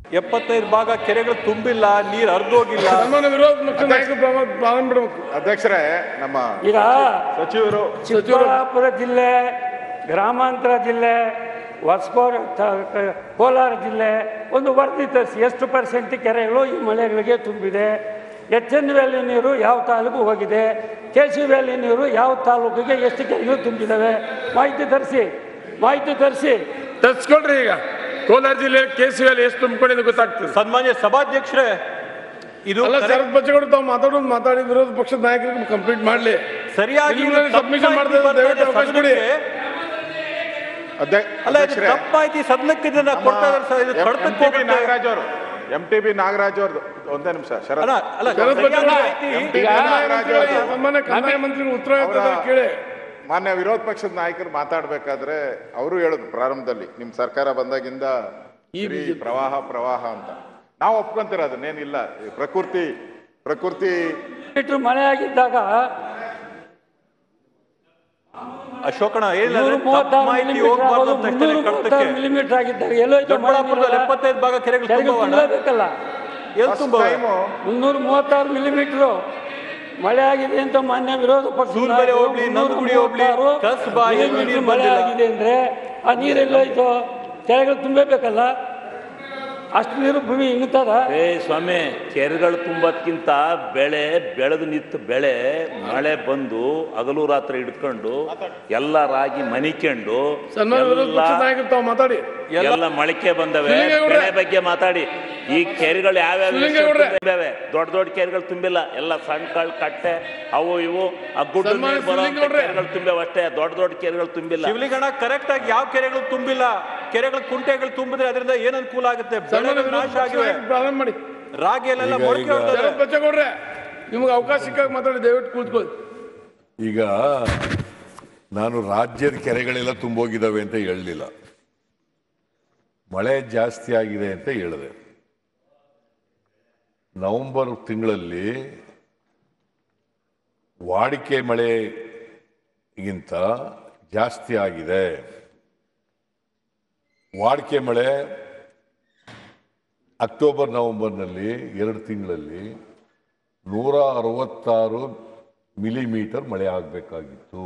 ಎಪ್ಪತ್ತೈದು ಭಾಗ ಕೆರೆಗಳು ತುಂಬಿಲ್ಲ ನೀರು ಹರಿದೋಗಿಲ್ಲ ಸನ್ಮಾನ್ಯ ವಿರೋಧ ಪಕ್ಷ ನಾಯಕರು ಪ್ರಾರಂಭ ಪ್ರಾರಂಭ ಬಿಡಬೇಕು ಅಧ್ಯಕ್ಷರೇ ನಮ್ಮ ಈಗ ಸಚಿವರು ಚಿಕ್ಕಬಳ್ಳಾಪುರ ಜಿಲ್ಲೆ ಗ್ರಾಮಾಂತರ ಜಿಲ್ಲೆ ಹೊಸಕೋರ ತ- ಕೋಲಾರ ಜಿಲ್ಲೆ ಒಂದು ವರದಿ ತರಿಸಿ ಎಷ್ಟು ಪರ್ಸೆಂಟ್ ಕೆರೆಗಳು ಈ ಮಳೆಗಳಿಗೆ ತುಂಬಿದೆ ಎಚ್ ಎನ್ ವ್ಯಾಲಿ ನೀರು ಯಾವ ತಾಲೂಕು ಹೋಗಿದೆ ಕೆ ಸಿ ವ್ಯಾಲಿ ನೀರು ಯಾವ ತಾಲೂಕಿಗೆ ಎಷ್ಟು ಕೆರೆಗಳು ತುಂಬಿದ್ದಾವೆ ಮಾಹಿತಿ ತರಿಸಿ ಮಾಹಿತಿ ತರಿಸಿ ತರ್ಸ್ಕೊಳ್ರಿ ಈಗ ಕೋಲಾರ ಜಿಲ್ಲೆ ಕೆ ಸಿ ಅಲ್ಲಿ ಎಷ್ಟು ತುಂಬಿಕೊಂಡಿದೆ ಗೊತ್ತಾಗ್ತದೆ ಸನ್ಮಾನ್ಯ ಸಭಾಧ್ಯಕ್ಷರೇ ಇದು ಅಲ್ಲ correct- ಶರತ್ ಬಚ್ಚೇಗೌಡ ತಾವು ಮಾತಾಡೋದು ಮಾತಾಡಿ ವಿರೋಧ ಪಕ್ಷದ ನಾಯಕರಿಗೆ ಕಂಪ್ಲೀಟ್ ಮಾಡಲಿ ಸರಿಯಾಗಿ ಇಲ್ಲಿ ಇದು ತಪ್ಪು submission ಮಾಹಿತಿ ಮಾಡ್ತಾ ಬರ್ತಾ ಇದ್ದಾರೆ, ಇದೆ ಅವಕಾಶ ಕೊಡಿ. ಸದನಕ್ಕೆ. ಅಧ್ಯ- ಅಲ್ಲ ಇದು ಅಧ್ಯಕ್ಷರೇ ತಪ್ಪು ಮಾಹಿತಿ ಸದನಕ್ಕೆ ಇದನ್ನ ಕೊಡ್ತಾ ಇದ್ದಾರೆ ಸರ್ ಇದು ಕಡತಕ್ಕೆ ಎಂ ಟಿ ಬಿ ಹೋಗುತ್ತೆ. ನಾಗರಾಜ್ ಅವರು ಎಂ ಟಿ ಬಿ ನಾಗರಾಜ್ ಅವ್ರದ್ದು ಒಂದೇ ನಿಮಿಷ ಶರತ್ ಅಲ್ಲ ಅಲ್ಲ ಶರತ್ ಸರಿಯಾದ ಬಚ್ಚೇಗೌಡ ಮಾಹಿತಿ MTB ಈಗ ನಾಗರಾಜ್ ಅವರು ಸನ್ಮಾನ್ಯ ಕಂದಾಯ ಮಂತ್ರಿ ಉತ್ತರ ಅವರ- ಹೇಳ್ತಾರೆ ಕೇಳಿ ಮಾನ್ಯ ವಿರೋಧ ಪಕ್ಷದ ನಾಯಕರು ಮಾತಾಡ್ಬೇಕಾದ್ರೆ ಅವರು ಹೇಳುದು ಪ್ರಾರಂಭದಲ್ಲಿ ನಿಮ್ ಸರ್ಕಾರ ಬಂದಾಗಿಂದ ಈ ಬರೀ BJP. ಪ್ರವಾಹ ಪ್ರವಾಹ ಅಂತ ನಾವು ಒಪ್ಕೊಂತೀರ ಅದನ್ನೇನಿಲ್ಲ ಈ ಪ್ರಕೃತಿ ಪ್ರಕೃತಿ ಮೀಟರ್ ಮಳೆ ಆಗಿದ್ದಾಗ ಅಶೋಕಣ ಏನಿಲ್ಲ ನೂರ ತಪ್ಪು ಮೂವತ್ತಾರು ಮಾಹಿತಿ ಮಿಲಿಮೀಟರ್ ಹೋಗ್ಬಾರ್ದು ಆಗೋದು ಅಂತ ಅಷ್ಟೇ ಮುನ್ನೂರ ಕಡತಕ್ಕೆ ಮೂವತ್ತಾರು ಮಿಲಿಮೀಟರ್ ಆಗಿದ್ದಾಗ ಎಲ್ಲೋಯ್ತು ಮಳೆ ದೊಡ್ಡಬಳ್ಳಾಪುರದಲ್ಲಿ ನೀರೆಲ್ಲ? ಎಪ್ಪತ್ತೈದು ಭಾಗ ಕೆರೆಗಳು ಕೆರೆಗಳು ತುಂಬವಣ್ಣ ತುಂಬಲೇಬೇಕಲ್ಲ ಎಲ್ಲಿ first ತುಂಬವ time ಮುನ್ನೂರ ಮೂವತ್ತಾರು ಮಿಲಿಮೀಟರ್ ಮಳೆ ಆಗಿದೆ ಅಂತ ಮಾನ್ಯ ವಿರೋಧ ಪಕ್ಷ ಸೂರ್ಯಬೆಲೆ ಹೋಬ್ಳಿ, ನಂದಗುಡಿ ಹೋಬ್ಳಿ, ಕಸ್ಬಾ, ಎಲ್ಲೂ ನೀರು ಮಳೆ ಬಂದಿಲ್ಲ. ಆಗಿದೆ ಅಂದ್ರೆ ಆ ನೀರೆಲ್ಲೋಯ್ತು ಕೆರೆಗಳು ತುಂಬಬೇಕಲ್ಲ ಅಷ್ಟು ನೀರು ಭೂಮಿ ಇಂಗ್ತದ ಏ ಸ್ವಾಮಿ ಕೆರೆಗಳು ತುಂಬದ್ಕಿಂತ ಬೆಳೆ ಬೆಳೆದು ನಿಂತ ಬೆಳೆ ಮಳೆ ಬಂದು ಹಗಲು ರಾತ್ರಿ ಹಿಡ್ಕೊಂಡು ಎಲ್ಲ ರಾಗಿ ಮನಿಕೊಂಡು ಸನ್ಮಾನ್ಯ ವಿರೋಧ ಎಲ್ಲ ಪಕ್ಷದ ನಾಯಕರು ತಾವು ಮಾತಾಡಿ ಎಲ್ಲ ಮೊಳಕೆ ಬಂದವೆ ಶಿವಲಿಂಗೇಗೌಡ್ರೆ. ಬೆಳೆ ಬಗ್ಗೆ ಮಾತಾಡಿ ಈ ಕೆರೆಗಳು ಯಾವ್ಯಾವ ಶಿವಲಿಂಗೇಗೌಡ್ರೆ. ತುಂಬಿವೆ ದೊಡ್ಡ ದೊಡ್ಡ ಕೆರೆಗಳು ತುಂಬಿಲ್ಲ ಎಲ್ಲ ಸಣ್ಣ ಕಾಳು ಕಟ್ಟೆ ಅವು ಇವು ಆ ಗುಡ್ಡ ಸನ್ಮಾನ್ಯ ನೀರು ಬರೋ ಶಿವಲಿಂಗೇಗೌಡ್ರೆ. ಕೆರೆಗಳು ತುಂಬಿವೆ ಅಷ್ಟೇ ದೊಡ್ಡ ದೊಡ್ಡ ಕೆರೆಗಳು ತುಂಬಿಲ್ಲ ಶಿವಲಿಂಗಣ್ಣ ಕರೆಕ್ಟ್ ಆಗಿ ಯಾವ ಕೆರೆಗಳು ತುಂಬಿಲ್ಲ ಕೆರೆಗಳ ಕುಂಟೆಗಳು ತುಂಬಿದ್ರೆ ಅದರಿಂದ ಏನ್ ಅನುಕೂಲ ಆಗುತ್ತೆ ಸನ್ಮಾನ್ಯ ಬೆಳೆಗಳು ವಿರೋಧ ನಾಶ ಪಕ್ಷದ ಆಗಿವೆ ನಾಯಕರು ಪ್ರಾರಂಭ ಮಾಡಿ ರಾಗಿಯಲ್ಲೆಲ್ಲ ಈಗ- ಮೊಳಕೆ ಈಗ- ಹೊಡ್ತದೆ. ಶರತ್ ಬಚ್ಚೇಗೌಡ್ರೆ ನಿಮ್ಗೆ ಅವಕಾಶ ಸಿಕ್ಕಾಗ ಮಾತಾಡಿ ದಯವಿಟ್ಟು ಕೂತ್ಕೊಳ್ಳಿ ಈಗ ನಾನು ರಾಜ್ಯದ ಕೆರೆಗಳೆಲ್ಲ ತುಂಬೋಗಿದ್ದಾವೆ ಅಂತ ಹೇಳಲಿಲ್ಲ ಮಳೆ ಜಾಸ್ತಿ ಆಗಿದೆ ಅಂತ ಹೇಳಿದೆ ನವೆಂಬರ್ ತಿಂಗಳಲ್ಲಿ ವಾಡಿಕೆ ಮಳೆಗಿಂತ ಜಾಸ್ತಿ ಆಗಿದೆ ವಾಡಿಕೆ ಮಳೆ ಅಕ್ಟೋಬರ್ ನವೆಂಬರ್ನಲ್ಲಿ ಎರಡು ತಿಂಗಳಲ್ಲಿ ನೂರ ಅರವತ್ತಾರು ಮಿಲಿಮೀಟರ್ ಮಳೆ ಆಗಬೇಕಾಗಿತ್ತು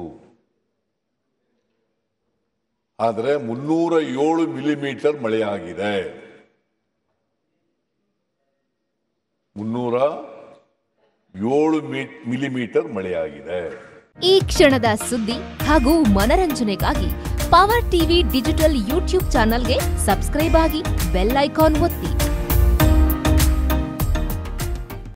ಆದರೆ ಮುನ್ನೂರ ಏಳು ಮಿಲಿಮೀಟರ್ ಮಳೆ ಆಗಿದೆ ಮುನ್ನೂರ ಏಳು ಮಿ- ಮಿಲಿಮೀಟರ್ ಮಳೆಯಾಗಿದೆ ಈ ಕ್ಷಣದ ಸುದ್ದಿ ಹಾಗೂ ಮನರಂಜನೆಗಾಗಿ ಪವರ್ ಟಿವಿ ಡಿಜಿಟಲ್ ಯೂಟ್ಯೂಬ್ ಚಾನಲ್ಗೆ ಸಬ್ಸ್ಕ್ರೈಬ್ ಆಗಿ ಬೆಲ್ ಐಕಾನ್ ಒತ್ತಿ